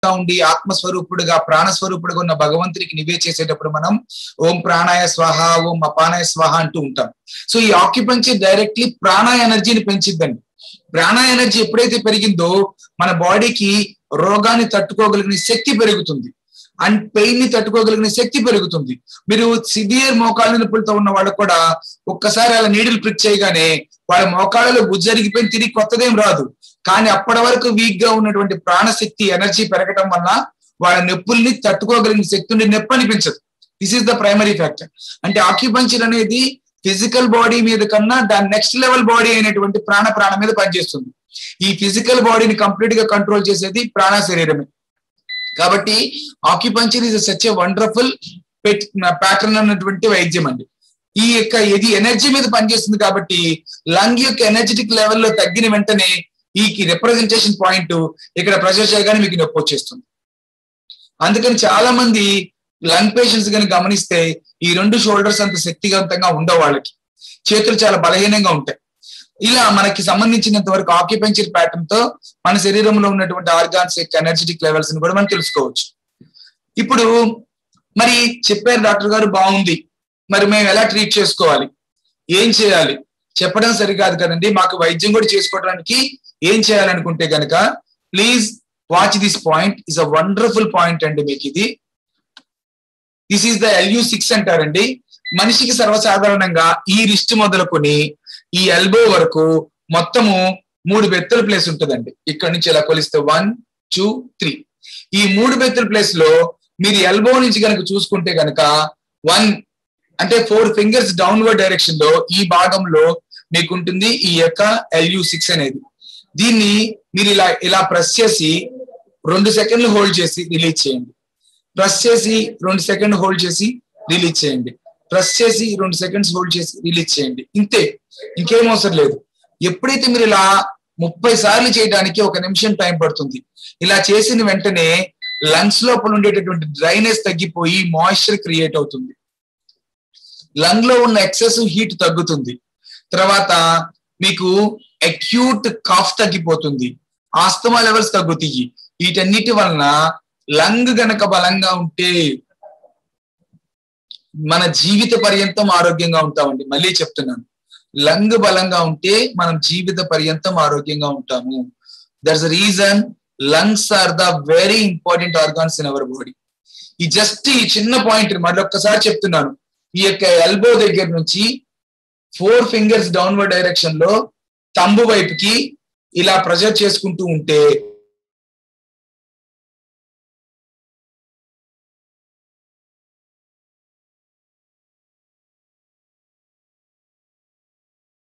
అంతటా ఉండి ఆత్మస్వరూపుడుగా ప్రాణస్వరూపుడుగా ఉన్న భగవంతుడికి నివే చేసేటప్పుడు మనం ఓం ప్రాణాయ స్వాహ ఓం అపానాయ స్వాహ అంటూ ఉంటాం సో ఈ ఆక్యుపెన్సీ డైరెక్ట్లీ ప్రాణ ఎనర్జీని పెంచిద్దండి ప్రాణ ఎనర్జీ ఎప్పుడైతే పెరిగిందో మన బాడీకి రోగాన్ని తట్టుకోగలిగిన శక్తి పెరుగుతుంది అండ్ పెయిన్ ని తట్టుకోగలిగిన శక్తి పెరుగుతుంది మీరు సివియర్ మోకాళ్ళ నొప్పులతో ఉన్న వాళ్ళకు కూడా ఒక్కసారి అలా నీడిల్ ప్రిక్ చేయగానే వాళ్ళ మోకాళ్ళలో గుజ్జరిగిపోయి తిరిగి కొత్తదేం రాదు కానీ అప్పటి వరకు వీక్ గా ఉన్నటువంటి ప్రాణశక్తి ఎనర్జీ పెరగడం వల్ల వాళ్ళ నొప్పుల్ని తట్టుకోగలిగిన శక్తి ఉండి నొప్పి అనిపించదు this is the primary factor అంటే ఆక్యుపంచర్ అనేది ఫిజికల్ బాడీ మీద కన్నా దాని నెక్స్ట్ లెవెల్ బాడీ అయినటువంటి ప్రాణ ప్రాణ మీద పనిచేస్తుంది ఈ ఫిజికల్ బాడీని కంప్లీట్ గా కంట్రోల్ చేసేది ప్రాణ శరీరమే కాబట్టి acupuncture is such a wonderful pattern అన్నటువంటి వైద్యం అండి ఈ యొక్క ఇది ఎనర్జీ మీద పనిచేస్తుంది కాబట్టి లంగ్ యొక్క ఎనర్జెటిక్ లెవెల్లో తగ్గిన వెంటనే ఈ రిప్రజెంటేషన్ పాయింట్ ఇక్కడ ప్రెషర్ చేయగానే మీకు నొప్పి వచ్చేస్తుంది అందుకని చాలా మంది లంగ్ పేషెంట్స్ కానీ గమనిస్తే ఈ రెండు షోల్డర్స్ అంత శక్తివంతంగా ఉండవు వాళ్ళకి చేతులు చాలా బలహీనంగా ఉంటాయి ఇలా మనకి సంబంధించినంత వరకు ఆక్యుపెంచర్ ప్యాటర్న్ తో మన శరీరంలో ఉన్నటువంటి ఆర్గాన్స్ యొక్క ఎనర్జెటిక్ లెవెల్స్ ని కూడా మనం తెలుసుకోవచ్చు ఇప్పుడు మరి చెప్పారు డాక్టర్ గారు బాగుంది మరి మేము ఎలా ట్రీట్ చేసుకోవాలి ఏం చేయాలి చెప్పడం సరికాదు కదండి మాకు వైద్యం కూడా చేసుకోవడానికి ఏం చేయాలనుకుంటే గనక please watch this point is a wonderful point అండి మీకు ఇది this is the LU six అంటారండి మనిషికి సర్వసాధారణంగా ఈ రిస్ట్ మొదలుకొని ఈ ఎల్బో వరకు మొత్తము మూడు బెత్తల ప్లేస్ ఉంటుందండి ఇక్కడ నుంచి ఇలా కొలిస్తే వన్ టూ త్రీ ఈ మూడు బెత్తల ప్లేస్ లో మీరు ఎల్బో నుంచి కనుక చూసుకుంటే కనుక వన్ అంటే ఫోర్ ఫింగర్స్ డౌన్వర్డ్ డైరెక్షన్ లో ఈ భాగంలో మీకు ఉంటుంది ఈ యొక్క ఎల్యూ సిక్స్ అనేది దీన్ని మీరు ఇలా ఇలా ప్రెస్ చేసి రెండు సెకండ్లు హోల్డ్ చేసి రిలీజ్ చేయండి ప్రెస్ చేసి రెండు సెకండ్ హోల్డ్ చేసి రిలీజ్ చేయండి ప్రెస్ చేసి రెండు సెకండ్స్ హోల్డ్ చేసి రిలీజ్ చేయండి ఇంతే ఇంకేం అవసరం లేదు ఎప్పుడైతే మీరు ఇలా ముప్పై సార్లు చేయడానికి ఒక నిమిషం టైం పడుతుంది ఇలా చేసిన వెంటనే లంగ్స్ లోపల ఉండేటటువంటి డ్రైనెస్ తగ్గిపోయి మాయిశ్చర్ క్రియేట్ అవుతుంది లంగ్ లో ఉన్న ఎక్సెస్ హీట్ తగ్గుతుంది తర్వాత మీకు అక్యూట్ కాఫ్ తగ్గిపోతుంది ఆస్తమా లెవెల్స్ తగ్గుతాయి వీటన్నిటి వలన లంగ్ గనక బలంగా ఉంటే మన జీవిత పర్యంతం ఆరోగ్యంగా ఉంటామండి మళ్ళీ చెప్తున్నాను లంగ్ బలంగా ఉంటే మనం జీవిత పర్యంతం ఆరోగ్యంగా ఉంటాము there's reason lungs are the very important organs in our body ఈ జస్ట్ ఈ చిన్న పాయింట్ మళ్ళీ ఒక్కసారి చెప్తున్నాను ఈ యొక్క ఎల్బో దగ్గర నుంచి ఫోర్ ఫింగర్స్ డౌన్వర్డ్ డైరెక్షన్ లో తంబు వైపుకి ఇలా ప్రెజర్ చేసుకుంటూ ఉంటే